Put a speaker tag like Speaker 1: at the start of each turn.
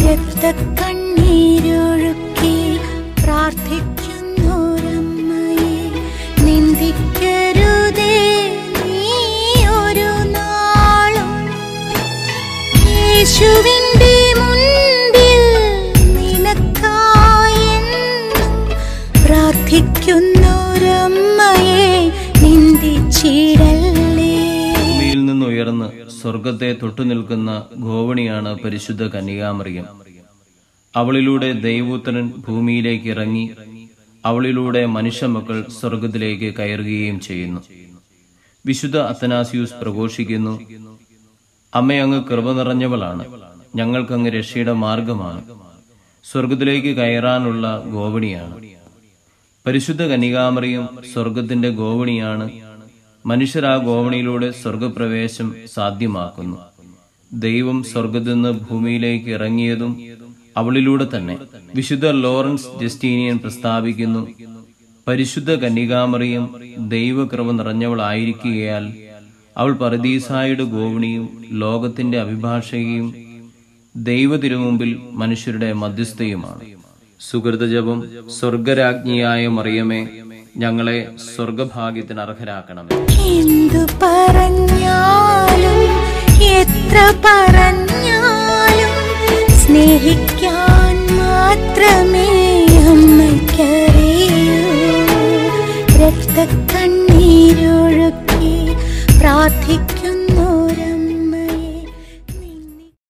Speaker 1: രക്തക്കണ്ണീരൊഴുക്കി പ്രാർത്ഥിക്കുന്നോരമ്മയെ നിന്ദിക്കരുതേ നീ ഒരു നാളും യേശുവിൻ്റെ മുൻപിൽ നിനക്കായെന്നും പ്രാർത്ഥിക്കുന്നോരമ്മയെ നിന്ദിച്ചിടല്ലേ
Speaker 2: ഭൂമിയിൽ നിന്ന് ഉയർന്ന് സ്വർഗത്തെ തൊട്ടുനിൽക്കുന്ന ഗോവണിയാണ് പരിശുദ്ധ കന്യകാമറിയം അവളിലൂടെ ദൈവപുത്രൻ ഭൂമിയിലേക്ക് ഇറങ്ങി അവളിലൂടെ മനുഷ്യമക്കൾ സ്വർഗത്തിലേക്ക് കയറുകയും ചെയ്യുന്നു വിശുദ്ധ അത്തനാസിയൂസ് പ്രഘോഷിക്കുന്നു അമ്മ അങ്ങ് കൃപ നിറഞ്ഞവളാണ് ഞങ്ങൾക്കങ്ങ് രക്ഷയുടെ മാർഗമാണ് സ്വർഗത്തിലേക്ക് കയറാനുള്ള ഗോവണിയാണ് പരിശുദ്ധ കന്യകാമറിയും സ്വർഗത്തിന്റെ ഗോവണിയാണ് മനുഷ്യർ ആ ഗോവണിയിലൂടെ സ്വർഗപ്രവേശം സാധ്യമാക്കുന്നു ദൈവം സ്വർഗത്തിൽ നിന്ന് ഭൂമിയിലേക്ക് ഇറങ്ങിയതും അവളിലൂടെ തന്നെ വിശുദ്ധ ലോറൻസ് ജസ്റ്റീനിയൻ പ്രസ്താവിക്കുന്നു പരിശുദ്ധ കന്യകാമറിയും ദൈവകൃപ നിറഞ്ഞവളായിരിക്കുകയാൽ അവൾ പരദീസായുടെ ഗോവണിയും ലോകത്തിന്റെ അഭിഭാഷകയും ദൈവ തിരുമുമ്പിൽ മനുഷ്യരുടെ മധ്യസ്ഥയുമാണ് സുഹൃതജപം സ്വർഗരാജ്ഞിയായ മറിയമേ ഞങ്ങളെ സ്വർഗഭാഗ്യത്തിന് അർഹരാക്കണമേ
Speaker 1: എന്തു പറഞ്ഞാലും എത്ര പറഞ്ഞാലും സ്നേഹിക്കാൻ മാത്രമേ അമ്മയ്ക്കറിയൂ രക്തക്കണ്ണീരൊഴുക്കി പ്രാർത്ഥിക്ക